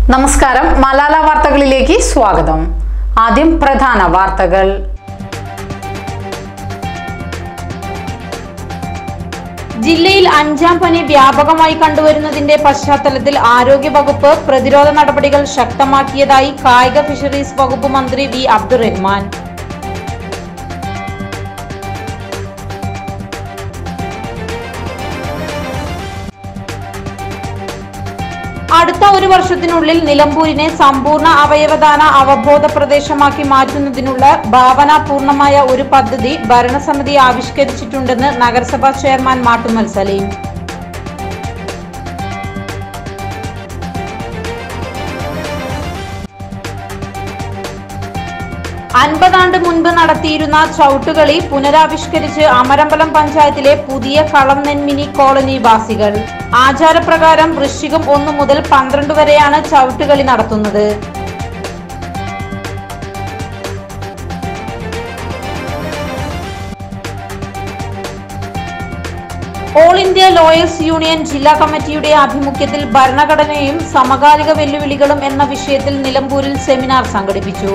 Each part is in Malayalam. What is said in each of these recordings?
നമസ്കാരം മലാല വാർത്തകളിലേക്ക് സ്വാഗതം ആദ്യം പ്രധാന വാർത്തകൾ ജില്ലയിൽ അഞ്ചാം പനി വ്യാപകമായി കണ്ടുവരുന്നതിന്റെ പശ്ചാത്തലത്തിൽ ആരോഗ്യവകുപ്പ് പ്രതിരോധ നടപടികൾ ശക്തമാക്കിയതായി കായിക ഫിഷറീസ് വകുപ്പ് മന്ത്രി വി അബ്ദുറഹ്മാൻ അടുത്ത ഒരു വർഷത്തിനുള്ളിൽ നിലമ്പൂരിനെ സമ്പൂർണ്ണ അവയവദാന അവബോധ പ്രദേശമാക്കി മാറ്റുന്നതിനുള്ള ഭാവനാപൂർണമായ ഒരു പദ്ധതി ഭരണസമിതി ആവിഷ്കരിച്ചിട്ടുണ്ടെന്ന് നഗരസഭാ ചെയർമാൻ മാട്ടുമൽ സലീം അൻപതാണ്ട് മുൻപ് നടത്തിയിരുന്ന ചവിട്ടുകളി പുനരാവിഷ്കരിച്ച് അമരമ്പലം പഞ്ചായത്തിലെ പുതിയ കളം നെന്മിനി കോളനി വാസികൾ ആചാരപ്രകാരം വൃശ്ചികം ഒന്ന് മുതൽ പന്ത്രണ്ട് വരെയാണ് ചവിട്ടുകളി നടത്തുന്നത് ഓൾ ഇന്ത്യ ലോയേഴ്സ് യൂണിയൻ ജില്ലാ കമ്മിറ്റിയുടെ ആഭിമുഖ്യത്തിൽ ഭരണഘടനയും സമകാലിക വെല്ലുവിളികളും എന്ന വിഷയത്തിൽ നിലമ്പൂരിൽ സെമിനാർ സംഘടിപ്പിച്ചു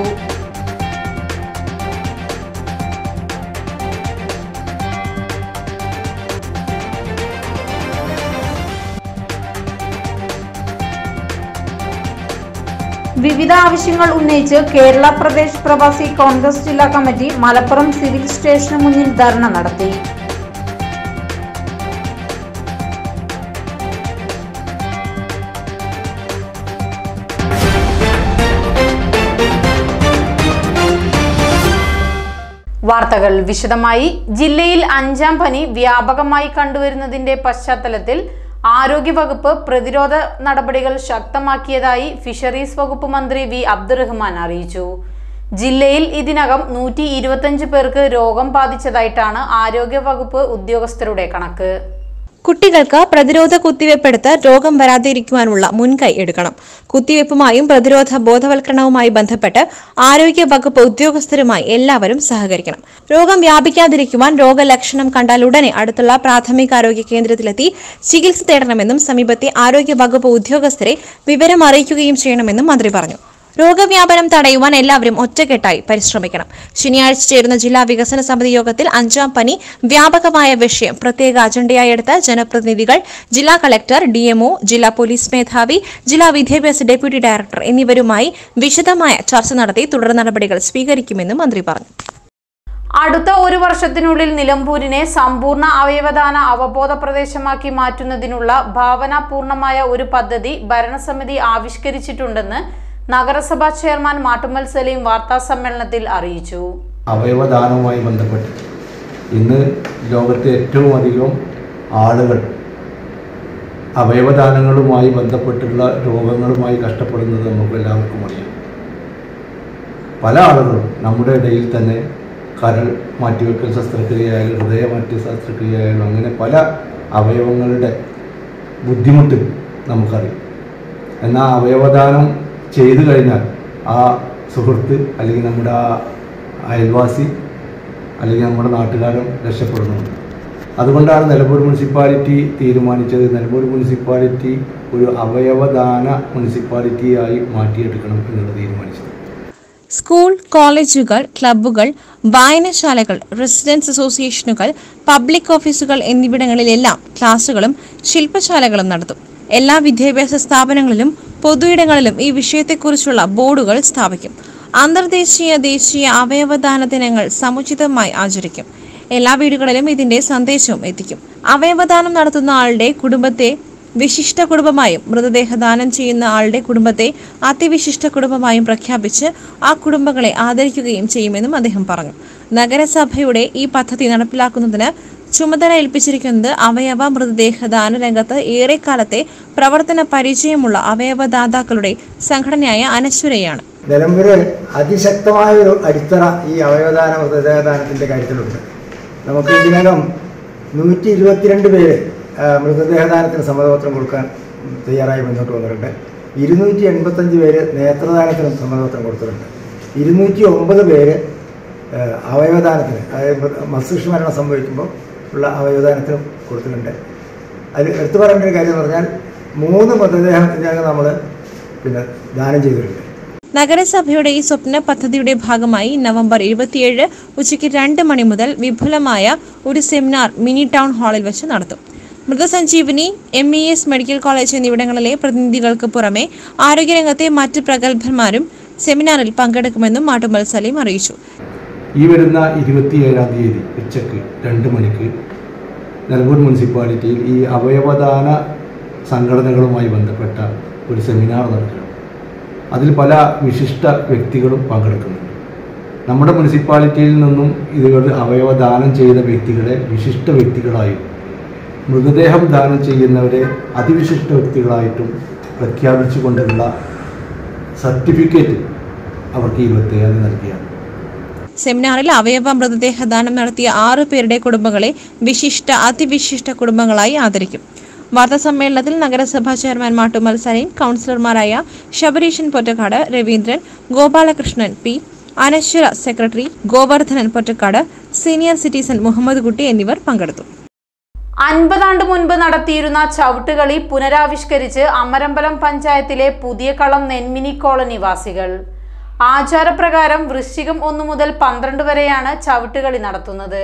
വിവിധ ആവശ്യങ്ങൾ ഉന്നയിച്ച് കേരള പ്രദേശ് പ്രവാസി കോൺഗ്രസ് ജില്ലാ കമ്മിറ്റി മലപ്പുറം സിവിൽ സ്റ്റേഷന് മുന്നിൽ ധർണ നടത്തി വാർത്തകൾ വിശദമായി ജില്ലയിൽ അഞ്ചാം പനി വ്യാപകമായി കണ്ടുവരുന്നതിന്റെ പശ്ചാത്തലത്തിൽ ആരോഗ്യവകുപ്പ് പ്രതിരോധ നടപടികൾ ശക്തമാക്കിയതായി ഫിഷറീസ് വകുപ്പ് മന്ത്രി വി അബ്ദുറഹ്മാൻ അറിയിച്ചു ജില്ലയിൽ ഇതിനകം നൂറ്റി ഇരുപത്തഞ്ച് പേർക്ക് രോഗം ബാധിച്ചതായിട്ടാണ് ആരോഗ്യവകുപ്പ് ഉദ്യോഗസ്ഥരുടെ കണക്ക് കുട്ടികൾക്ക് പ്രതിരോധ കുത്തിവയ്പ്പെടുത്ത് രോഗം വരാതിരിക്കുവാനുള്ള മുൻകൈ എടുക്കണം കുത്തിവയ്പ്പുമായും പ്രതിരോധ ബോധവൽക്കരണവുമായി ബന്ധപ്പെട്ട് ആരോഗ്യ വകുപ്പ് ഉദ്യോഗസ്ഥരുമായി എല്ലാവരും സഹകരിക്കണം രോഗം വ്യാപിക്കാതിരിക്കുവാൻ രോഗലക്ഷണം കണ്ടാൽ ഉടനെ അടുത്തുള്ള പ്രാഥമികാരോഗ്യ കേന്ദ്രത്തിലെത്തി ചികിത്സ തേടണമെന്നും സമീപത്തെ ആരോഗ്യ വകുപ്പ് ഉദ്യോഗസ്ഥരെ വിവരം അറിയിക്കുകയും ചെയ്യണമെന്നും മന്ത്രി പറഞ്ഞു രോഗവ്യാപനം തടയുവാൻ എല്ലാവരും ഒറ്റക്കെട്ടായി പരിശ്രമിക്കണം ശനിയാഴ്ച ചേരുന്ന ജില്ലാ വികസന സമിതി യോഗത്തിൽ അഞ്ചാം പനി വ്യാപകമായ വിഷയം പ്രത്യേക അജണ്ടയായി എടുത്ത ജനപ്രതിനിധികൾ ജില്ലാ കളക്ടർ ഡിഎംഒ ജില്ലാ പോലീസ് മേധാവി ജില്ലാ വിദ്യാഭ്യാസ ഡെപ്യൂട്ടി ഡയറക്ടർ എന്നിവരുമായി വിശദമായ ചർച്ച നടത്തി തുടർ നടപടികൾ സ്വീകരിക്കുമെന്നും മന്ത്രി പറഞ്ഞു അടുത്ത ഒരു വർഷത്തിനുള്ളിൽ നിലമ്പൂരിനെ സമ്പൂർണ്ണ അവയവദാന അവബോധ പ്രദേശമാക്കി മാറ്റുന്നതിനുള്ള ഭാവനാപൂർണമായ ഒരു പദ്ധതി ഭരണസമിതി ആവിഷ്കരിച്ചിട്ടുണ്ടെന്ന് നഗരസഭാ ചെയർമാൻ മാട്ടുമൽ സലീം വാർത്താ സമ്മേളനത്തിൽ അറിയിച്ചു അവയവദാനവുമായി ബന്ധപ്പെട്ട് ഇന്ന് ലോകത്തെ ഏറ്റവും അധികം ആളുകൾ അവയവദാനങ്ങളുമായി ബന്ധപ്പെട്ടുള്ള രോഗങ്ങളുമായി കഷ്ടപ്പെടുന്നത് നമുക്ക് എല്ലാവർക്കും അറിയാം പല ആളുകളും നമ്മുടെ ഇടയിൽ തന്നെ കരൾ മാറ്റിവെക്കൽ ശസ്ത്രക്രിയയായാലും ഹൃദയ മാറ്റി ശസ്ത്രക്രിയയായാലും അങ്ങനെ പല അവയവങ്ങളുടെ ബുദ്ധിമുട്ട് നമുക്കറിയാം എന്നാൽ അവയവദാനം ചെയ്തു കഴിഞ്ഞാൽ ആ സുഹൃത്ത് അല്ലെങ്കിൽ നമ്മുടെ ആ അയൽവാസി അല്ലെങ്കിൽ നമ്മുടെ നാട്ടുകാരും രക്ഷപ്പെടുന്നുണ്ട് അതുകൊണ്ടാണ് നിലമ്പൂർ മുനിസിപ്പാലിറ്റി തീരുമാനിച്ചത് നിലമ്പൂർ മുനിസിപ്പാലിറ്റി ഒരു അവയവദാന മുനിസിപ്പാലിറ്റിയായി മാറ്റിയെടുക്കണം എന്നുള്ളത് തീരുമാനിച്ചത് സ്കൂൾ കോളേജുകൾ ക്ലബ്ബുകൾ വായനശാലകൾ റെസിഡൻസ് അസോസിയേഷനുകൾ പബ്ലിക് ഓഫീസുകൾ എന്നിവിടങ്ങളിലെല്ലാം ക്ലാസുകളും ശില്പശാലകളും നടത്തും എല്ലാ വിദ്യാഭ്യാസ സ്ഥാപനങ്ങളിലും പൊതുയിടങ്ങളിലും ഈ വിഷയത്തെക്കുറിച്ചുള്ള ബോർഡുകൾ സ്ഥാപിക്കും അന്തർദേശീയ ദേശീയ അവയവദാന ദിനങ്ങൾ സമുചിതമായി ആചരിക്കും എല്ലാ വീടുകളിലും ഇതിന്റെ സന്ദേശവും എത്തിക്കും അവയവദാനം നടത്തുന്ന ആളുടെ കുടുംബത്തെ വിശിഷ്ട കുടുംബമായും മൃതദേഹദാനം ചെയ്യുന്ന ആളുടെ കുടുംബത്തെ അതിവിശിഷ്ട കുടുംബമായും പ്രഖ്യാപിച്ച് ആ കുടുംബങ്ങളെ ആദരിക്കുകയും ചെയ്യുമെന്നും അദ്ദേഹം പറഞ്ഞു നഗരസഭയുടെ ഈ പദ്ധതി നടപ്പിലാക്കുന്നതിന് ചുമതല ഏൽപ്പിച്ചിരിക്കുന്നത് അവയവ മൃതദേഹദാന രംഗത്ത് ഏറെക്കാലത്തെ പ്രവർത്തന പരിചയമുള്ള അവയവദാതാക്കളുടെ സംഘടനയായ അനശ്വരയാണ് നിലമ്പൂരിൽ അതിശക്തമായ ഒരു അടിത്തറ ഈ അവയവദാന മൃതദേഹദാനത്തിൻ്റെ കാര്യത്തിലുണ്ട് നമുക്ക് ഇതിനകം നൂറ്റി ഇരുപത്തിരണ്ട് പേര് ആ, മൃതദേഹദാനത്തിന് സമ്മതപത്രം കൊടുക്കാൻ തയ്യാറായി മുന്നോട്ട് വന്നിട്ടുണ്ട് ഇരുന്നൂറ്റി എൺപത്തഞ്ച് പേര് നേത്രദാനത്തിനും സമ്മതപത്രം കൊടുത്തിട്ടുണ്ട് ഇരുന്നൂറ്റി ഒമ്പത് പേര് ആ, അവയവദാനത്തിന് അതായത് മൃ- മസ്തിഷ്ക മരണം സംഭവിക്കുമ്പോൾ ഉള്ള അവയവദാനത്തിനും കൊടുത്തിട്ടുണ്ട് അതിൽ എടുത്തു പറയേണ്ട ഒരു കാര്യം എന്ന് പറഞ്ഞാൽ മൂന്ന് മൃതദേഹം ഇതിനകം നമ്മൾ പിന്നെ ദാനം ചെയ്തിട്ടുണ്ട് നഗരസഭയുടെ ഈ സ്വപ്ന പദ്ധതിയുടെ ഭാഗമായി നവംബർ ഇരുപത്തിയേഴ് ഉച്ചയ്ക്ക് രണ്ട് മണി മുതൽ വിപുലമായ ഒരു സെമിനാർ മിനി ടൗൺ ഹാളിൽ വെച്ച് നടത്തും Mrithasanjeevani M E S medical college എന്നിവിടങ്ങളിലെ പ്രതിനിധികൾക്ക് പുറമെ ആരോഗ്യരംഗത്തെ മറ്റ് പ്രഗത്ഭന്മാരും സെമിനാറിൽ പങ്കെടുക്കുമെന്നും മാട്ടുമൽ സലീം അറിയിച്ചു ഈ വരുന്ന ഇരുപത്തിയേഴാം തീയതി ഉച്ചയ്ക്ക് രണ്ട് മണിക്ക് നിലമ്പൂർ മുനിസിപ്പാലിറ്റിയിൽ ഈ അവയവദാന സംഘടനകളുമായി ബന്ധപ്പെട്ട ഒരു സെമിനാർ നടക്കണം അതിൽ പല വിശിഷ്ട വ്യക്തികളും പങ്കെടുക്കുന്നുണ്ട് നമ്മുടെ മുനിസിപ്പാലിറ്റിയിൽ നിന്നും ഇതുകൾ അവയവദാനം ചെയ്ത വ്യക്തികളെ വിശിഷ്ട വ്യക്തികളായും മൃതദേഹം ദാനം ചെയ്യുന്നവരെ അതിവിശിഷ്ട വ്യക്തികളായിട്ടും പ്രഖ്യാപിച്ചുകൊണ്ടുള്ള സർട്ടിഫിക്കറ്റ് അവർക്ക് ഇരുപത്തേഴാം തീയതി നൽകിയാണ് സെമിനാറിൽ അവയവ മൃതദേഹ ദാനം നടത്തിയ ആറു പേരുടെ കുടുംബങ്ങളെ വിശിഷ്ട അതിവിശിഷ്ട കുടുംബങ്ങളായി ആദരിക്കും വാർത്താ സമ്മേളനത്തിൽ നഗരസഭാ ചെയർമാൻ മാട്ടുമൽ സലീം കൗൺസിലർമാരായ Sabareesan Pottakkad Raveendran Gopalakrishnan P Anaswara secretary Govardhanan Pottakkad senior citizen Muhammed Kutty എന്നിവർ പങ്കെടുത്തു അൻപതാണ്ട് മുൻപ് നടത്തിയിരുന്ന ചവിട്ടുകളി പുനരാവിഷ്കരിച്ച് അമരമ്പലം പഞ്ചായത്തിലെ പുതിയ കളം നെന്മിനി കോളനി വാസികൾ ആചാരപ്രകാരം വൃശ്ചികം ഒന്നു മുതൽ പന്ത്രണ്ട് വരെയാണ് ചവിട്ടുകളി നടത്തുന്നത്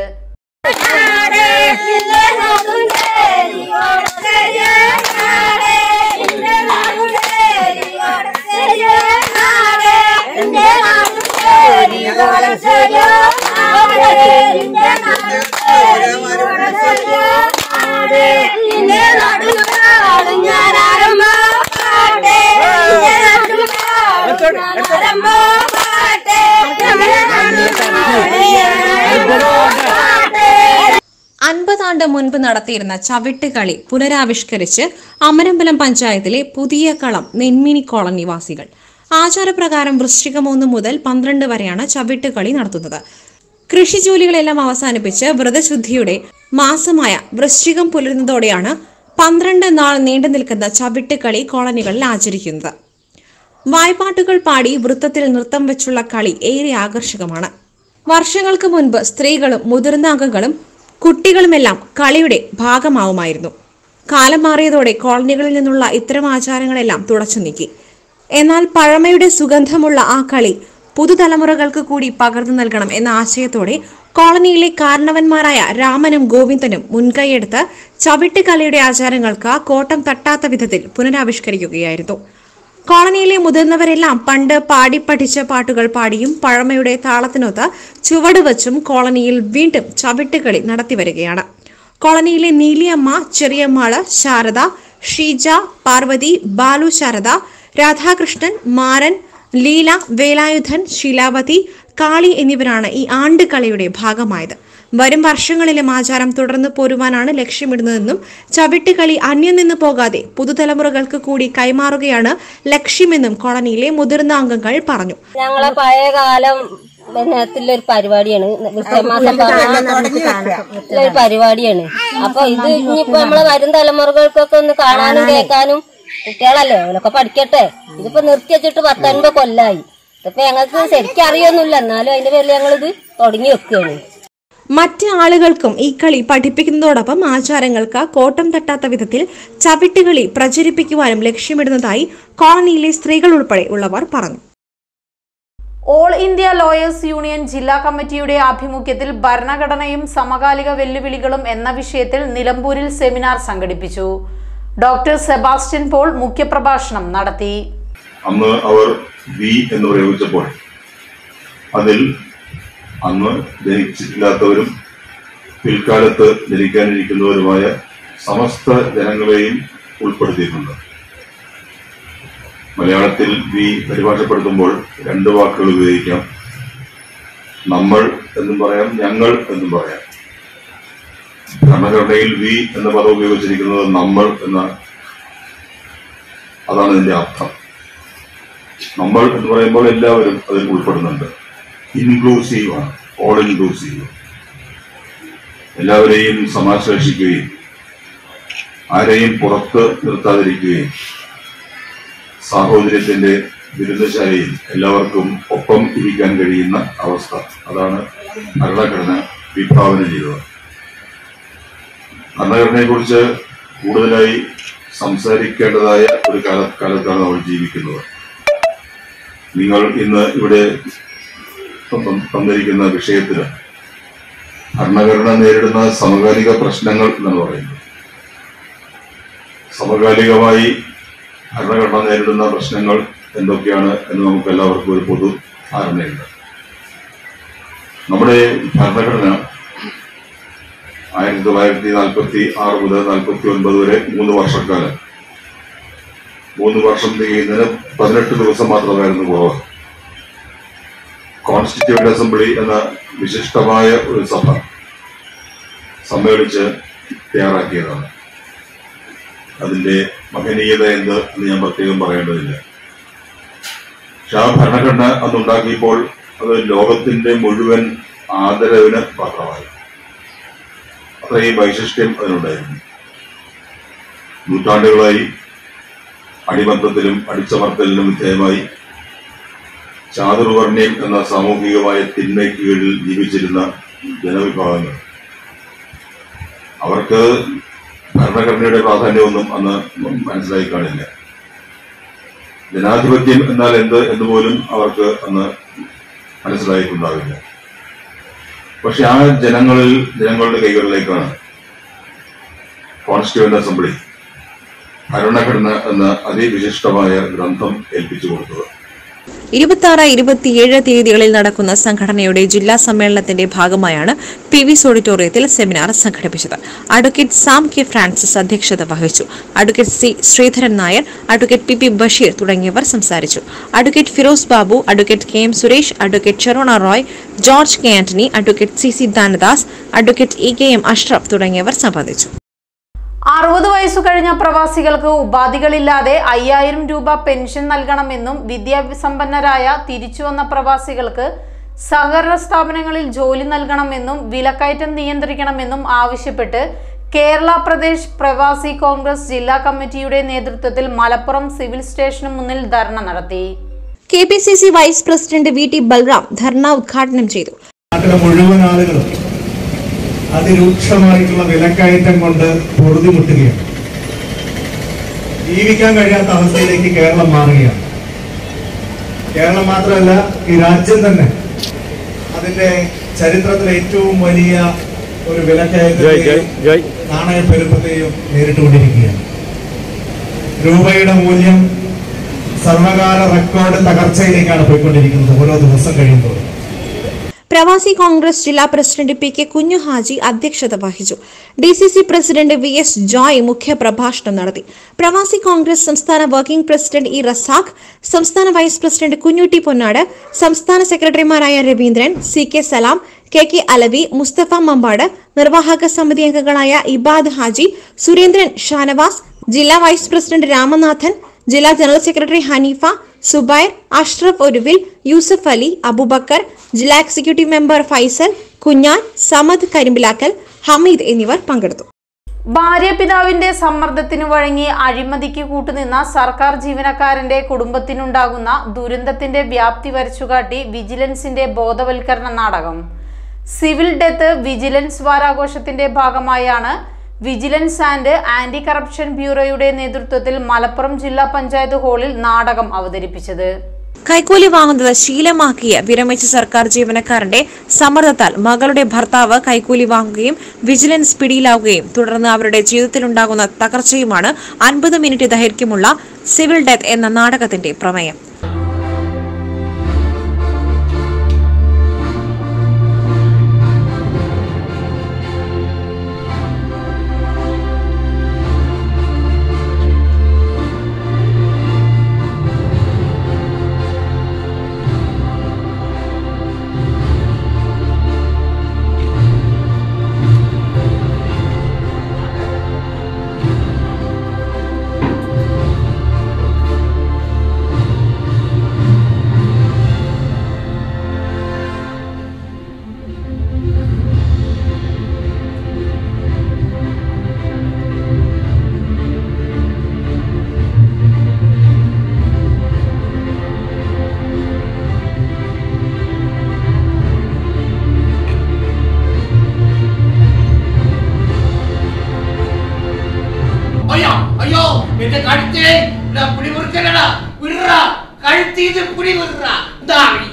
അൻപതാണ്ട് മുൻപ് നടത്തിയിരുന്ന ചവിട്ടുകളി പുനരാവിഷ്കരിച്ച് അമരമ്പലം പഞ്ചായത്തിലെ പുതിയ കളം നെന്മിനി കോളനി വാസികൾ ആചാരപ്രകാരം വൃശ്ചികം ഒന്ന് മുതൽ പന്ത്രണ്ട് വരെയാണ് ചവിട്ടുകളി നടത്തുന്നത് കൃഷിജോലികളെല്ലാം അവസാനിപ്പിച്ച് വ്രതശുദ്ധിയുടെ മാസമായ വൃശ്ചികം പുലരുന്നതോടെയാണ് പന്ത്രണ്ട് നാൾ നീണ്ടു നിൽക്കുന്ന ചവിട്ടുകളി കോളനികളിൽ ആചരിക്കുന്നത് വായ്പാട്ടുകൾ പാടി വൃത്തത്തിൽ നൃത്തം വെച്ചുള്ള കളി ഏറെ ആകർഷകമാണ് വർഷങ്ങൾക്ക് മുൻപ് സ്ത്രീകളും മുതിർന്ന അംഗങ്ങളും കുട്ടികളുമെല്ലാം കളിയുടെ ഭാഗമാവുമായിരുന്നു കാലം മാറിയതോടെ കോളനികളിൽ നിന്നുള്ള ഇത്തരം ആചാരങ്ങളെല്ലാം തുടച്ചു നീക്കി എന്നാൽ പഴമയുടെ സുഗന്ധമുള്ള ആ കളി പുതുതലമുറകൾക്ക് കൂടി പകർന്നു നൽകണം എന്ന ആശയത്തോടെ കോളനിയിലെ കാരണവന്മാരായ രാമനും ഗോവിന്ദനും മുൻകൈയെടുത്ത് ചവിട്ടുകലയുടെ ആചാരങ്ങൾക്ക് കോട്ടം തട്ടാത്ത വിധത്തിൽ പുനരാവിഷ്കരിക്കുകയായിരുന്നു കോളനിയിലെ മുതിർന്നവരെല്ലാം പണ്ട് പാടി പഠിച്ച പാട്ടുകൾ പാടിയും പഴമയുടെ താളത്തിനൊത്ത് ചുവട് വച്ചും കോളനിയിൽ വീണ്ടും ചവിട്ടുകളി നടത്തിവരികയാണ് കോളനിയിലെ നീലിയമ്മ ചെറിയമ്മാള് ശാരദ ഷീജ പാർവതി ബാലു ശാരദ രാധാകൃഷ്ണൻ മാരൻ ലീല വേലായുധൻ ശീലാവതി കാളി എന്നിവരാണ് ഈ ആണ്ടുകളിയുടെ ഭാഗമായത് വരും വർഷങ്ങളിലും ആചാരം തുടർന്നു പോരുവാനാണ് ലക്ഷ്യമിടുന്നതെന്നും ചവിട്ടുകളി അന്യം നിന്ന് പോകാതെ പുതുതലമുറകൾക്ക് കൂടി കൈമാറുകയാണ് ലക്ഷ്യമെന്നും കോളനിയിലെ മുതിർന്ന അംഗങ്ങൾ പറഞ്ഞു ഞങ്ങളെ പഴയ കാലം ഒരു പരിപാടിയാണ് വൃശ്ചമാസം ഒരു പരിപാടിയാണ് അപ്പൊ ഇത് ഇനിയിപ്പോ നമ്മളെ വരും തലമുറകൾക്കൊക്കെ ഒന്ന് കാണാനും കേൾക്കാനും കുട്ടികളല്ലേ അവരൊക്കെ പഠിക്കട്ടെ ഇതിപ്പോ നിർത്തി വെച്ചിട്ട് പത്തൊൻപത് കൊല്ലായി ഇതിപ്പോ ഞങ്ങൾക്ക് ശരിക്കും അറിയൊന്നുമില്ല എന്നാലും അതിന്റെ പേരിൽ ഞങ്ങളിത് തുടങ്ങി വെക്കുകയാണ് മറ്റ് ആളുകൾക്കും ഈ കളി പഠിപ്പിക്കുന്നതോടൊപ്പം ആചാരങ്ങൾക്ക് കോട്ടം തട്ടാത്ത വിധത്തിൽ ചവിട്ടുകളി പ്രചരിപ്പിക്കുവാനും ലക്ഷ്യമിടുന്നതായി കോളനിയിലെ സ്ത്രീകൾ ഉൾപ്പെടെ ഉള്ളവർ പറഞ്ഞു ഓൾ ഇന്ത്യ ലോയേഴ്സ് യൂണിയൻ ജില്ലാ കമ്മിറ്റിയുടെ ആഭിമുഖ്യത്തിൽ ഭരണഘടനയും സമകാലിക വെല്ലുവിളികളും എന്ന വിഷയത്തിൽ നിലമ്പൂരിൽ സെമിനാർ സംഘടിപ്പിച്ചു ഡോക്ടർ സെബാസ്റ്റ്യൻ പോൾ മുഖ്യപ്രഭാഷണം നടത്തി അന്ന് അവർ വി എന്ന് പ്രയോഗിച്ചപ്പോൾ അതിൽ അന്ന് ജനിച്ചിട്ടില്ലാത്തവരും പിൽക്കാലത്ത് ജനിക്കാനിരിക്കുന്നവരുമായ സമസ്ത ജനങ്ങളെയും ഉൾപ്പെടുത്തിയിട്ടുണ്ട് മലയാളത്തിൽ വി പരിഭാഷപ്പെടുത്തുമ്പോൾ രണ്ട് വാക്കുകൾ ഉപയോഗിക്കാം നമ്മൾ എന്നും പറയാം ഞങ്ങൾ എന്നും പറയാം ഭരണഘടനയിൽ വി എന്ന പദം ഉപയോഗിച്ചിരിക്കുന്നത് നമ്മൾ എന്നാണ് അതാണ് ഇതിന്റെ അർത്ഥം നമ്മൾ എന്ന് പറയുമ്പോൾ എല്ലാവരും അതിൽ ഉൾപ്പെടുന്നുണ്ട് ഇൻക്ലൂസീവ് ആണ് ഓൾ ഇൻക്ലൂസീവ് എല്ലാവരെയും സമാശ്ലേഷിക്കുകയും ആരെയും പുറത്ത് നിർത്താതിരിക്കുകയും സാഹോദര്യത്തിന്റെ വിരുദ്ധശാലയിൽ എല്ലാവർക്കും ഒപ്പം ഇരിക്കാൻ കഴിയുന്ന അവസ്ഥ അതാണ് ഭരണഘടന വിഭാവന ചെയ്തത് ഭരണഘടനയെക്കുറിച്ച് കൂടുതലായി സംസാരിക്കേണ്ടതായ ഒരു കാല കാലത്താണ് നമ്മൾ ജീവിക്കുന്നത് നിങ്ങൾ ഇന്ന് ഇവിടെ തന്ന- തന്നിരിക്കുന്ന വിഷയത്തിന് ഭരണഘടന നേരിടുന്ന സമകാലിക പ്രശ്നങ്ങൾ എന്ന് പറയുന്നത് സമകാലികമായി ഭരണഘടന നേരിടുന്ന പ്രശ്നങ്ങൾ എന്തൊക്കെയാണ് എന്ന് നമുക്ക് എല്ലാവർക്കും ഒരു പൊതു ധാരണയുണ്ട് നമ്മുടെ ഭരണഘടന ആയിരത്തി തൊള്ളായിരത്തി നാൽപ്പത്തി ആറ് മുതൽ നാൽപ്പത്തി ഒൻപത് വരെ മൂന്ന് വർഷക്കാലം മൂന്ന് വർഷം തികയുന്നതിന് പതിനെട്ട് ദിവസം മാത്രമായിരുന്നു കുറവ് കോൺസ്റ്റിറ്റ്യൂന്റ് അസംബ്ലി എന്ന വിശിഷ്ടമായ ഒരു സഭ സമ്മേളിച്ച് തയ്യാറാക്കിയതാണ് അതിന്റെ മഹനീയത എന്ത് എന്ന് ഞാൻ പ്രത്യേകം പറയേണ്ടതില്ല പക്ഷെ ആ ഭരണഘടന അന്നുണ്ടാക്കിയപ്പോൾ അത് ലോകത്തിന്റെ മുഴുവൻ ആദരവിന് പാത്രമായി അത്രയും വൈശിഷ്ട്യം അതിനുണ്ടായിരുന്നു നൂറ്റാണ്ടുകളായി അടിമത്തത്തിലും അടിച്ചമർത്തലിനും വിധേയമായി ചാതുർവർണ്ണയം എന്ന സാമൂഹികമായ തിന്മയ്ക്ക് കീഴിൽ ജീവിച്ചിരുന്ന ജനവിഭാഗങ്ങൾ അവർക്ക് ഭരണഘടനയുടെ പ്രാധാന്യമൊന്നും അന്ന് മനസ്സിലായി കാണില്ല ജനാധിപത്യം എന്നാൽ എന്ത് എന്ന് പോലും അവർക്ക് അന്ന് മനസ്സിലായിട്ടുണ്ടാവില്ല പക്ഷെ ആ ജനങ്ങളിൽ ജനങ്ങളുടെ കൈകളിലേക്കാണ് കോൺസ്റ്റിറ്റ്യൂന്റ് അസംബ്ലി ഭരണഘടന എന്ന അതിവിശിഷ്ടമായ ഗ്രന്ഥം ഏൽപ്പിച്ചു കൊടുത്തത് ഇരുപത്തി ആറ് ഇരുപത്തിയേഴ് തീയതികളിൽ നടക്കുന്ന സംഘടനയുടെ ജില്ലാ സമ്മേളനത്തിന്റെ ഭാഗമായാണ് പി വിസ് ഓഡിറ്റോറിയത്തിൽ സെമിനാർ സംഘടിപ്പിച്ചത് അഡ്വക്കേറ്റ് സാം കെ ഫ്രാൻസിസ് അധ്യക്ഷത വഹിച്ചു advocate C Sreedharan Nair advocate P P Basheer തുടങ്ങിയവർ സംസാരിച്ചു advocate Firoz Babu advocate K M Suresh advocate Sherona Roy George K Antony advocate C C Danadas advocate E K M Ashraf തുടങ്ങിയവർ സംബന്ധിച്ചു അറുപത് വയസ്സു കഴിഞ്ഞ പ്രവാസികൾക്ക് ഉപാധികളില്ലാതെ അയ്യായിരം രൂപ പെൻഷൻ നൽകണമെന്നും വിദ്യാസമ്പന്നരായ തിരിച്ചുവന്ന പ്രവാസികൾക്ക് സഹകരണ സ്ഥാപനങ്ങളിൽ ജോലി നൽകണമെന്നും വിലക്കയറ്റം നിയന്ത്രിക്കണമെന്നും ആവശ്യപ്പെട്ട് കേരള പ്രദേശ് പ്രവാസി കോൺഗ്രസ് ജില്ലാ കമ്മിറ്റിയുടെ നേതൃത്വത്തിൽ മലപ്പുറം സിവിൽ സ്റ്റേഷന് മുന്നിൽ ധർണ നടത്തി K P C C vice president V T Balram dharna ഉദ്ഘാടനം ചെയ്തു നാട്ടിലെ മുഴുവൻ ആളുകളും അതിരൂക്ഷമായിട്ടുള്ള വിലക്കയറ്റം കൊണ്ട് പൊറുതിമുട്ടുകയാണ് ജീവിക്കാൻ കഴിയാത്ത അവസ്ഥയിലേക്ക് കേരളം മാറുകയാണ് കേരളം മാത്രമല്ല ഈ രാജ്യം തന്നെ അതിന്റെ ചരിത്രത്തിലെ ഏറ്റവും വലിയ ഒരു വിലക്കയറ്റത്തെയും നാണയപ്പെരുപ്പത്തെയും നേരിട്ടുകൊണ്ടിരിക്കുകയാണ് രൂപയുടെ മൂല്യം സർവകാല റെക്കോർഡ് തകർച്ചയിലേക്കാണ് പോയിക്കൊണ്ടിരിക്കുന്നത് ഓരോ ദിവസം കഴിയുമ്പോൾ പ്രവാസി കോൺഗ്രസ് ജില്ലാ പ്രസിഡന്റ് പി കെ കുഞ്ഞുഹാജി അധ്യക്ഷത വഹിച്ചു D C C president V S Joy മുഖ്യപ്രഭാഷണം നടത്തി പ്രവാസി കോൺഗ്രസ് സംസ്ഥാന വർക്കിംഗ് പ്രസിഡന്റ് ഇ റസാഖ് സംസ്ഥാന വൈസ് പ്രസിഡന്റ് കുഞ്ഞുട്ടി പൊന്നാട് സംസ്ഥാന സെക്രട്ടറിമാരായ Raveendran C K Salam K K Alavi Musthafa Mampad നിർവാഹക സമിതി അംഗങ്ങളായ ഇബാദ് ഹാജി സുരേന്ദ്രൻ ഷാനവാസ് ജില്ലാ വൈസ് പ്രസിഡന്റ് രാമനാഥൻ ജില്ലാ ജനറൽ സെക്രട്ടറി ഹനീഫ സുബൈർ അഷ്റഫ് ഒരുവിൽ യൂസഫ് അലി അബുബക്കർ ജില്ലാ എക്സിക്യൂട്ടീവ് മെമ്പർ ഫൈസൽ കുഞ്ഞാൻ സമദ് കരിമ്പിലാക്കൽ ഹമീദ് എന്നിവർ പങ്കെടുത്തു ഭാര്യ പിതാവിന്റെ സമ്മർദ്ദത്തിനു വഴങ്ങി അഴിമതിക്ക് കൂട്ടുനിന്ന സർക്കാർ ജീവനക്കാരന്റെ കുടുംബത്തിനുണ്ടാകുന്ന ദുരന്തത്തിന്റെ വ്യാപ്തി വരച്ചുകാട്ടി വിജിലൻസിന്റെ ബോധവൽക്കരണ നാടകം സിവിൽ ഡെത്ത് വിജിലൻസ് വാരാഘോഷത്തിന്റെ ഭാഗമായാണ് വിജിലൻസ് ആൻഡ് ആന്റി കറപ്ഷൻ ബ്യൂറോയുടെ നേതൃത്വത്തിൽ മലപ്പുറം ജില്ലാ പഞ്ചായത്ത് ഹാളിൽ നാടകം അവതരിപ്പിച്ചത് കൈക്കൂലി വാങ്ങുന്നത് ശീലമാക്കിയ വിരമിച്ച സർക്കാർ ജീവനക്കാരന്റെ സമ്മർദ്ദത്താൽ മകളുടെ ഭർത്താവ് കൈക്കൂലി വാങ്ങുകയും വിജിലൻസ് പിടിയിലാവുകയും തുടർന്ന് അവരുടെ ജീവിതത്തിലുണ്ടാകുന്ന തകർച്ചയുമാണ് അൻപത് മിനിറ്റ് ദൈർഘ്യമുള്ള സിവിൽ ഡെത്ത് എന്ന നാടകത്തിന്റെ പ്രമേയം ചെയ്ത് കുഴി വിടുക ദാറി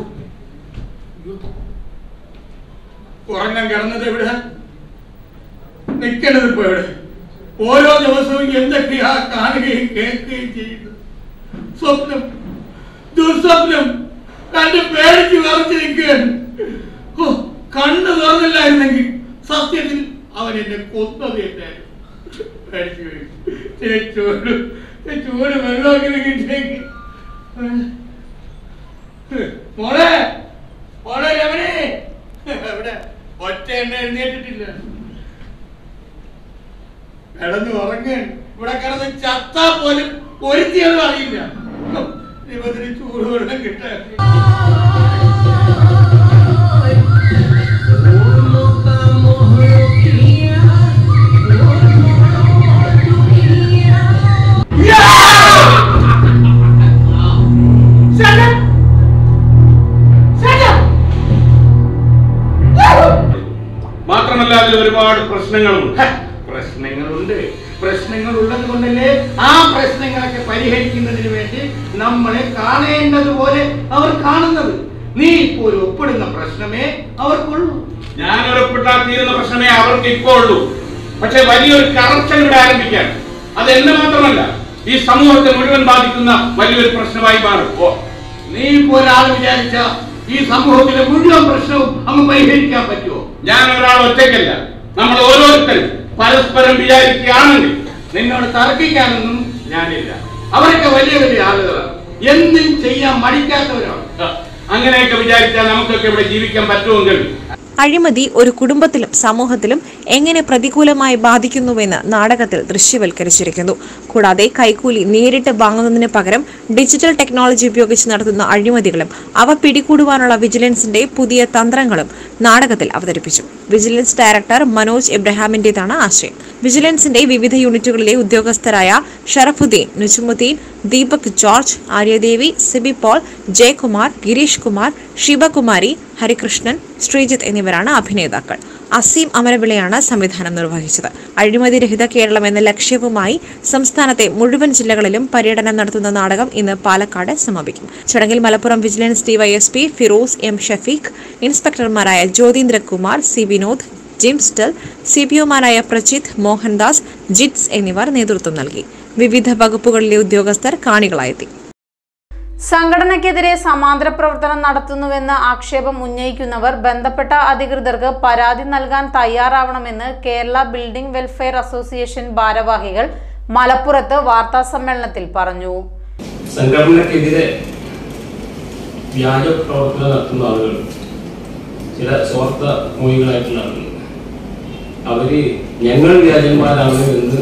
ഉറങ്ങാൻ കിടന്നത് എവിടെ നിൽക്കണത് ഇപ്പൊ എവിടെ ഓരോ ദിവസവും എന്തൊക്കെയാ കാണുകയും കേൾക്കുകയും ചെയ്യുന്നു സ്വപ്നം ദുസ്വപ്നം കണ്ട് പേടിച്ച് വിറച്ച് നിൽക്കുകയാണ് ഓ കണ്ണ് തുറന്നില്ലായിരുന്നെങ്കിൽ സത്യത്തിൽ അവൻ എന്നെ കൊന്നത് എന്നായിരുന്നു പേടിച്ചു പോയി. ചേ, ചൂട് ചേ, ചൂട് വെള്ളമൊക്കെ കിട്ടിയെങ്കിൽ മോളെ മോളെ എവിടെ എവിടെ ഒറ്റ എണ്ണ എഴുന്നേറ്റിട്ടില്ല കിടന്ന് ഉറങ്ങാൻ ഇവിടെ കിടന്ന് ചത്താ പോലും ഒരുത്തിയൊന്നും അറിയില്ല ദൈവത്തിന് ചൂടുവെള്ളം കിട്ടാൻ മാത്രമല്ല അതിൽ ഒരുപാട് പ്രശ്നങ്ങളുണ്ട് ഹ, പ്രശ്നങ്ങളുണ്ട് പ്രശ്നങ്ങൾ ഉള്ളത് കൊണ്ടല്ലേ ആ പ്രശ്നങ്ങളൊക്കെ പരിഹരിക്കുന്നതിന് വേണ്ടി നമ്മളെ കാണേണ്ടതുപോലെ അവർ കാണുന്നത് നീ ഇപ്പോൾ ഒരു ഒപ്പിടുന്ന പ്രശ്നമേ അവർക്കുള്ളൂ ഞാൻ ഉറപ്പിട്ടാൽ തീരുന്ന പ്രശ്നമേ അവർക്ക് ഇപ്പോൾ ഉള്ളൂ പക്ഷെ വലിയൊരു കറപ്ഷൻ ഇവിടെ ആരംഭിക്കാൻ അത് എന്നെ മാത്രമല്ല ഈ സമൂഹത്തെ മുഴുവൻ ബാധിക്കുന്ന വലിയൊരു പ്രശ്നമായി മാറും ഓ നീ ഇപ്പോൾ ഒരാൾ വിചാരിച്ച ഈ സമൂഹത്തിലെ മുഴുവൻ പ്രശ്നവും അങ്ങ് പരിഹരിക്കാൻ പറ്റുമോ ഞാൻ ഒരാൾ ഒറ്റയ്ക്കല്ല നമ്മൾ ഓരോരുത്തരും പരസ്പരം വിചാരിക്കുകയാണെങ്കിൽ നിന്നോട് തർക്കിക്കാനൊന്നും ഞാനില്ല അവരൊക്കെ വലിയ വലിയ ആളുകളാണ് എന്തും ചെയ്യാൻ മടിക്കാത്തവരാണ് ഹ, അങ്ങനെയൊക്കെ വിചാരിച്ചാൽ നമുക്കൊക്കെ ഇവിടെ ജീവിക്കാൻ പറ്റുമെങ്കിൽ അഴിമതി ഒരു കുടുംബത്തിലും സമൂഹത്തിലും എങ്ങനെ പ്രതികൂലമായി ബാധിക്കുന്നുവെന്ന് നാടകത്തിൽ ദൃശ്യവൽക്കരിച്ചിരിക്കുന്നു കൂടാതെ കൈക്കൂലി നേരിട്ട് വാങ്ങുന്നതിന് പകരം ഡിജിറ്റൽ ടെക്നോളജി ഉപയോഗിച്ച് നടത്തുന്ന അഴിമതികളും അവ പിടികൂടുവാനുള്ള വിജിലൻസിന്റെ പുതിയ തന്ത്രങ്ങളും നാടകത്തിൽ അവതരിപ്പിച്ചു വിജിലൻസ് ഡയറക്ടർ മനോജ് എബ്രഹാമിന്റേതാണ് ആശയം വിജിലൻസിന്റെ വിവിധ യൂണിറ്റുകളിലെ ഉദ്യോഗസ്ഥരായ ഷറഫുദ്ദീൻ നുജുമുദ്ദീൻ ദീപക് ജോർജ് ആര്യദേവി സിബി പോൾ ജയകുമാർ ഗിരീഷ് കുമാർ ശിവകുമാരി ഹരികൃഷ്ണൻ ശ്രീജിത്ത് എന്നിവരാണ് അഭിനേതാക്കൾ അസീം അമരവിളയാണ് സംവിധാനം നിർവഹിച്ചത് അഴിമതിരഹിത കേരളം എന്ന ലക്ഷ്യവുമായി സംസ്ഥാനത്തെ മുഴുവൻ ജില്ലകളിലും പര്യടനം നടത്തുന്ന നാടകം ഇന്ന് പാലക്കാട് സമാപിക്കും ചടങ്ങിൽ Malappuram vigilance DYSP Firoz M Shafeeq ഇൻസ്പെക്ടർമാരായ Jyothindrakumar C Vinod Jimstal C P ഒമാരായ പ്രജിത്ത് മോഹൻദാസ് ജിറ്റ്സ് എന്നിവർ നേതൃത്വം നൽകി വിവിധ വകുപ്പുകളിലെ ഉദ്യോഗസ്ഥർ കാണികളായെത്തി സംഘടനയ്ക്കെതിരെ സമാന്തര പ്രവർത്തനം നടത്തുന്നുവെന്ന് ആക്ഷേപം ഉന്നയിക്കുന്നവർ ബന്ധപ്പെട്ട അധികൃതർക്ക് പരാതി നൽകാൻ തയ്യാറാവണമെന്ന് കേരള ബിൽഡിംഗ് വെൽഫെയർ അസോസിയേഷൻ ഭാരവാഹികൾ മലപ്പുറത്ത് വാർത്താ സമ്മേളനത്തിൽ പറഞ്ഞു സംഘടനക്കെതിരെ വ്യാജ പ്രവർത്തനം നടത്തുന്ന ആളുകൾ ചില സ്വാർത്ഥ മോഹികളായിട്ടുള്ള ആളുകൾ അവര് ഞങ്ങൾ വ്യാജന്മാരാണ് എന്ന്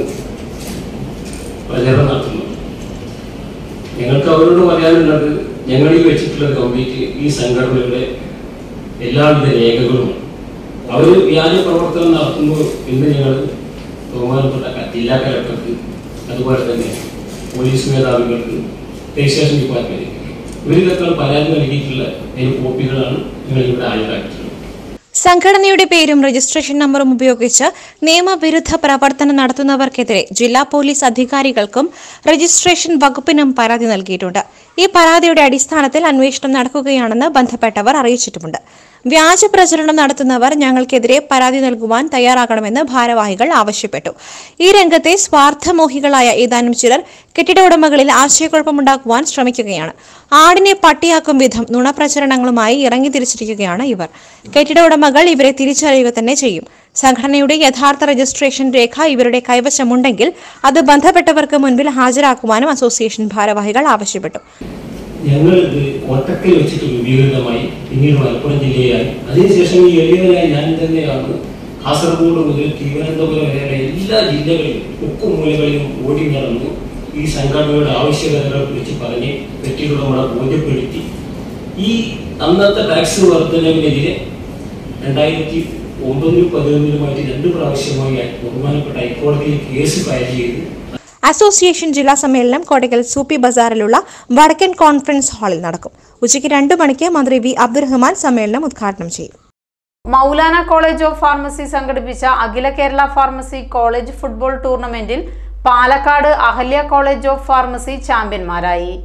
പ്രചരണം നടത്തുന്നു ഞങ്ങൾക്ക് അവരോട് പറയാനുള്ളത് ഞങ്ങളിൽ വെച്ചിട്ടുള്ള കംപ്ലീറ്റ് ഈ സംഘടനയുടെ എല്ലാവിധ രേഖകളുമാണ് അവർ വ്യാജ പ്രവർത്തനം നടത്തുന്നു എന്ന് ഞങ്ങൾ ബഹുമാനപ്പെട്ട ജില്ലാ കലക്ടർക്ക് അതുപോലെ തന്നെ പോലീസ് മേധാവികൾക്ക് രജിസ്ട്രേഷൻ ഡിപ്പാർട്ട്മെന്റ് ഇവരിലൊക്കെ പരാതി നൽകിയിട്ടുള്ള അതിന് കോപ്പികളാണ് നിങ്ങൾ ഇവിടെ ഹാജരാക്കിയിട്ടുള്ളത് സംഘടനയുടെ പേരും രജിസ്ട്രേഷൻ നമ്പറും ഉപയോഗിച്ച് നിയമവിരുദ്ധ പ്രവർത്തനം നടത്തുന്നവർക്കെതിരെ ജില്ലാ പോലീസ് അധികാരികൾക്കും രജിസ്ട്രേഷൻ വകുപ്പിനും പരാതി നൽകിയിട്ടുണ്ട് ഈ പരാതിയുടെ അടിസ്ഥാനത്തിൽ അന്വേഷണം നടക്കുകയാണെന്ന് ബന്ധപ്പെട്ടവർ അറിയിച്ചിട്ടുമുണ്ട് വ്യാജ പ്രചരണം നടത്തുന്നവർ ഞങ്ങൾക്കെതിരെ പരാതി നൽകുവാൻ തയ്യാറാകണമെന്ന് ഭാരവാഹികൾ ആവശ്യപ്പെട്ടു ഈ രംഗത്തെ സ്വാർത്ഥമോഹികളായ ഏതാനും ചിലർ കെട്ടിട ഉടമകളിൽ ആശയക്കുഴപ്പമുണ്ടാക്കുവാൻ ശ്രമിക്കുകയാണ് ആടിനെ പട്ടിയാക്കും വിധം നുണപ്രചരണങ്ങളുമായി ഇറങ്ങി തിരിച്ചിരിക്കുകയാണ് ഇവർ കെട്ടിട ഉടമകൾ ഇവരെ തിരിച്ചറിയുക തന്നെ ചെയ്യും സംഘടനയുടെ യഥാർത്ഥ രജിസ്ട്രേഷൻ രേഖ ഇവരുടെ കൈവശമുണ്ടെങ്കിൽ അത് ബന്ധപ്പെട്ടവർക്ക് മുൻപിൽ ഹാജരാക്കുവാനും അസോസിയേഷൻ ഭാരവാഹികൾ ആവശ്യപ്പെട്ടു ഞങ്ങൾ ഇത് കോട്ടക്കൽ വെച്ചിട്ട് വിപുലീകൃതമായി പിന്നീട് മലപ്പുറം ജില്ലയായി അതിനുശേഷം ഈ എളിയവനായി ഞാൻ തന്നെയാണ് കാസർഗോഡ് മുതൽ തിരുവനന്തപുരം വരെയുള്ള എല്ലാ ജില്ലകളിലും മുക്കുമൂലകളിലും ഓടി നടന്നു ഈ സംഘടനയുടെ ആവശ്യകതകളെ കുറിച്ച് പറഞ്ഞ് തെറ്റിലുടമകളെ ബോധ്യപ്പെടുത്തി ഈ അന്നത്തെ ടാക്സ് വർധനവിനെതിരെ രണ്ടായിരത്തി ഒമ്പതിലും പതിനൊന്നിലുമായിട്ട് രണ്ട് പ്രാവശ്യമായി ബഹുമാനപ്പെട്ട ഹൈക്കോടതിയിൽ കേസ് ഫയൽ ചെയ്ത് അസോസിയേഷൻ ജില്ലാ സമ്മേളനം കോട്ടയ്ക്കൽ സൂപ്പി ബസാറിലുള്ള വടക്കൻ കോൺഫറൻസ് ഹാളിൽ നടക്കും ഉച്ചയ്ക്ക് രണ്ടു മണിക്ക് മന്ത്രി വി അബ്ദുറഹ്മാൻ സമ്മേളനം ഉദ്ഘാടനം ചെയ്യും മൗലാന കോളേജ് ഓഫ് ഫാർമസി സംഘടിപ്പിച്ച അഖില കേരള ഫാർമസി കോളേജ് ഫുട്ബോൾ ടൂർണമെന്റിൽ Palakkad Ahalya college of pharmacy ചാമ്പ്യന്മാരായി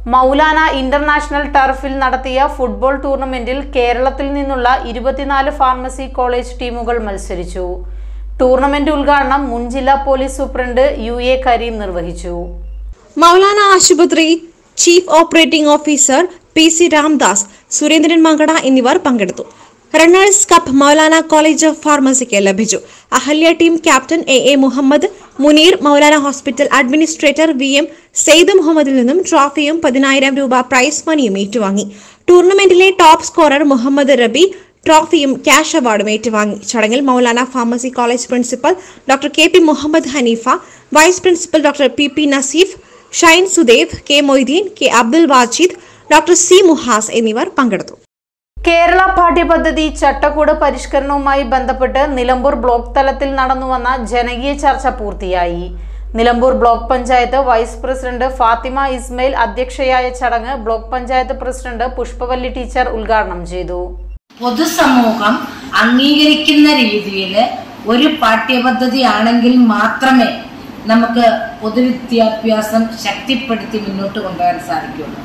മൗലാന ഇന്റർനാഷണൽ ടർഫിൽ നടത്തിയ ഫുട്ബോൾ ടൂർണമെന്റിൽ കേരളത്തിൽ നിന്നുള്ള ഇരുപത്തിനാല് ഫാർമസി കോളേജ് ടീമുകൾ മത്സരിച്ചു ടൂർണമെന്റ് ഉദ്ഘാടനം മുൻ ജില്ലാ police superintendent U A Kareem നിർവഹിച്ചു മൗലാന ആശുപത്രി chief operating officer P C Ramdas Surendran Mankada എന്നിവർ പങ്കെടുത്തു runners cup Moulana college of ഫാർമസിക്ക് ലഭിച്ചു Ahalya team captain A A Muhammed Muneer Moulana hospital administrator V M Saeed മുഹമ്മദിൽ നിന്നും ട്രോഫിയും പതിനായിരം രൂപ പ്രൈസ് മണിയും ഏറ്റുവാങ്ങി ടൂർണമെന്റിലെ ടോപ്പ് സ്കോറർ മുഹമ്മദ് റബി ട്രോഫിയും ക്യാഷ് അവാർഡും ഏറ്റുവാങ്ങി ചടങ്ങിൽ Maulana pharmacy college principal doctor K P Muhammad Hanifa vice principal doctor P P Naseef Shine Sudev K Moideen K Abdul Wajid doctor C Muhas എന്നിവർ പങ്കെടുത്തു കേരള പാഠ്യപദ്ധതി ചട്ടക്കൂട് പരിഷ്കരണവുമായി ബന്ധപ്പെട്ട് നിലമ്പൂർ ബ്ലോക്ക് തലത്തിൽ നടന്നുവന്ന ജനകീയ ചർച്ച പൂർത്തിയായി Nilambur block panchayat vice president Fathima Ismail അധ്യക്ഷയായ ചടങ്ങ് block panchayat president Pushpavalli teacher ഉദ്ഘാടനം ചെയ്തു പൊതുസമൂഹം അംഗീകരിക്കുന്ന രീതിയിൽ ഒരു പാഠ്യപദ്ധതി ആണെങ്കിൽ മാത്രമേ നമുക്ക് പൊതുവിദ്യാഭ്യാസം ശക്തിപ്പെടുത്തി മുന്നോട്ട് കൊണ്ടുപോകാൻ സാധിക്കുള്ളൂ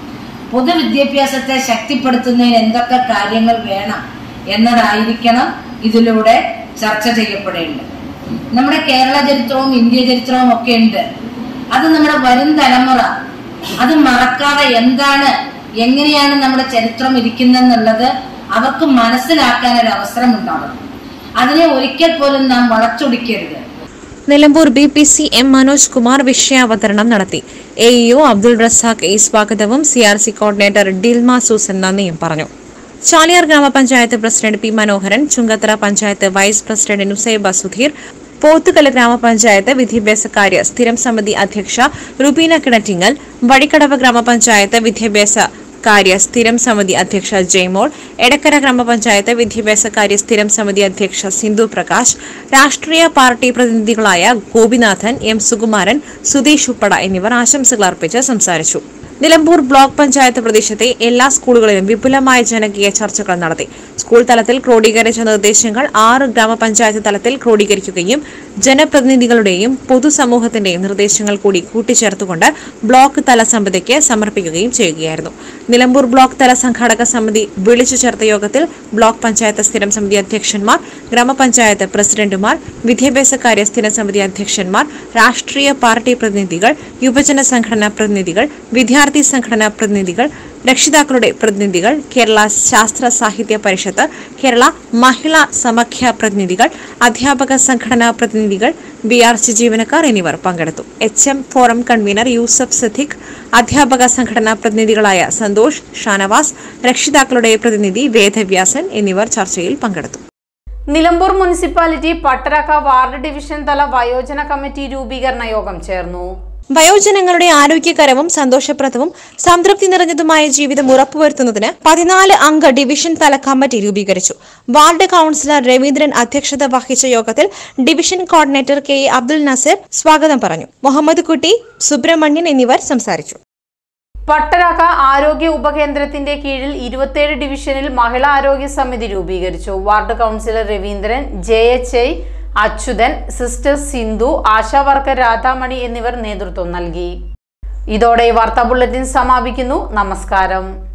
പൊതുവിദ്യാഭ്യാസത്തെ ശക്തിപ്പെടുത്തുന്നതിന് എന്തൊക്കെ കാര്യങ്ങൾ വേണം എന്നതായിരിക്കണം ഇതിലൂടെ ചർച്ച ചെയ്യപ്പെടേണ്ടത് നമ്മുടെ കേരള ചരിത്രവും ഇന്ത്യ ചരിത്രവും ഒക്കെ ഉണ്ട് അത് നമ്മുടെ വരും തലമുറ അത് മറക്കാതെ എന്താണ് എങ്ങനെയാണ് നമ്മുടെ ചരിത്രം ഇരിക്കുന്നതെന്നുള്ളത് അവർക്ക് മനസ്സിലാക്കാൻ ഒരു അവസരം ഉണ്ടാവണം അതിനെ ഒരിക്കൽ പോലും നാം വളച്ചൊടിക്കരുത് Nilambur B P C M Manoj Kumar വിഷയാവതരണം നടത്തി A EO Abdul Razak A സ്വാഗതവും C R C coordinator Dilma Susan നന്ദിയും പറഞ്ഞു ചാലിയാർ ഗ്രാമപഞ്ചായത്ത് president P Manoharan Chungathara panchayat vice president Nusaiba Sudheer Pothukal ഗ്രാമപഞ്ചായത്ത് വിദ്യാഭ്യാസകാര്യ സ്ഥിരം സമിതി അധ്യക്ഷ റുബീന കിണറ്റിങ്ങൽ വഴിക്കടവ് ഗ്രാമപഞ്ചായത്ത് വിദ്യാഭ്യാസ കാര്യ സ്ഥിരം സമിതി അധ്യക്ഷ ജയ്മോൾ എടക്കര ഗ്രാമപഞ്ചായത്ത് വിദ്യാഭ്യാസ കാര്യ സ്ഥിരം സമിതി അധ്യക്ഷ സിന്ധു പ്രകാശ് രാഷ്ട്രീയ പാർട്ടി പ്രതിനിധികളായ ഗോപിനാഥൻ എം സുകുമാരൻ സുധീഷ് ഉപ്പട എന്നിവർ ആശംസകൾ അർപ്പിച്ച് സംസാരിച്ചു നിലമ്പൂർ ബ്ലോക്ക് പഞ്ചായത്ത് പ്രദേശത്തെ എല്ലാ സ്കൂളുകളിലും വിപുലമായ ജനകീയ ചർച്ചകൾ നടത്തി സ്കൂൾ തലത്തിൽ ക്രോഡീകരിച്ച നിർദ്ദേശങ്ങൾ ആറ് ഗ്രാമപഞ്ചായത്ത് തലത്തിൽ ക്രോഡീകരിക്കുകയും ജനപ്രതിനിധികളുടെയും പൊതുസമൂഹത്തിന്റെയും നിർദ്ദേശങ്ങൾ കൂടി കൂട്ടിച്ചേർത്തുകൊണ്ട് ബ്ലോക്ക് തല സമിതിക്ക് സമർപ്പിക്കുകയും ചെയ്യുകയായിരുന്നു നിലമ്പൂർ ബ്ലോക്ക് തല സംഘാടക സമിതി വിളിച്ചു ചേർത്ത യോഗത്തിൽ ബ്ലോക്ക് പഞ്ചായത്ത് സ്ഥിരം സമിതി അധ്യക്ഷന്മാർ ഗ്രാമപഞ്ചായത്ത് പ്രസിഡന്റുമാർ വിദ്യാഭ്യാസകാര്യ സ്ഥിരം സമിതി അധ്യക്ഷന്മാർ രാഷ്ട്രീയ പാർട്ടി പ്രതിനിധികൾ യുവജന സംഘടനാ പ്രതിനിധികൾ വിദ്യാർത്ഥി സംഘടനാ പ്രതിനിധികൾ രക്ഷിതാക്കളുടെ പ്രതിനിധികൾ കേരള ശാസ്ത്ര സാഹിത്യ പരിഷത്ത് കേരള മഹിളാ സമഖ്യ പ്രതിനിധികൾ അധ്യാപക സംഘടനാ പ്രതിനിധികൾ ബി ആർ സി ജീവനക്കാർ എന്നിവർ പങ്കെടുത്തു H M forum convener Yusuf Sadiq അധ്യാപക സംഘടനാ പ്രതിനിധികളായ സന്തോഷ് ഷാനവാസ് രക്ഷിതാക്കളുടെ പ്രതിനിധി വേദവ്യാസൻ എന്നിവർ ചർച്ചയിൽ പങ്കെടുത്തു Nilambur municipality Pattarakka ward division തല വയോജന കമ്മിറ്റി രൂപീകരണ യോഗം ചേർന്നു വയോജനങ്ങളുടെ ആരോഗ്യകരവും സന്തോഷപ്രദവും സംതൃപ്തി നിറഞ്ഞതുമായ ജീവിതം ഉറപ്പുവരുത്തുന്നതിന് പതിനാല് അംഗ ഡിവിഷൻ തല കമ്മിറ്റി രൂപീകരിച്ചു വാർഡ് കൌൺസിലർ രവീന്ദ്രൻ അധ്യക്ഷത വഹിച്ച യോഗത്തിൽ division coordinator K A Abdul Naseer സ്വാഗതം പറഞ്ഞു മുഹമ്മദ് കുട്ടി സുബ്രഹ്മണ്യൻ എന്നിവർ സംസാരിച്ചു പട്ടരാക്ക ആരോഗ്യ ഉപകേന്ദ്രത്തിന്റെ കീഴിൽ ഇരുപത്തിയേഴ് ഡിവിഷനിൽ മഹിളാ ആരോഗ്യ സമിതി രൂപീകരിച്ചു ward councillor Raveendran J H I Achuthan sister Sindhu ASHA worker Radhamani എന്നിവർ നേതൃത്വം നൽകി ഇതോടെ ഈ വാർത്താ ബുള്ളറ്റിൻ സമാപിക്കുന്നു നമസ്കാരം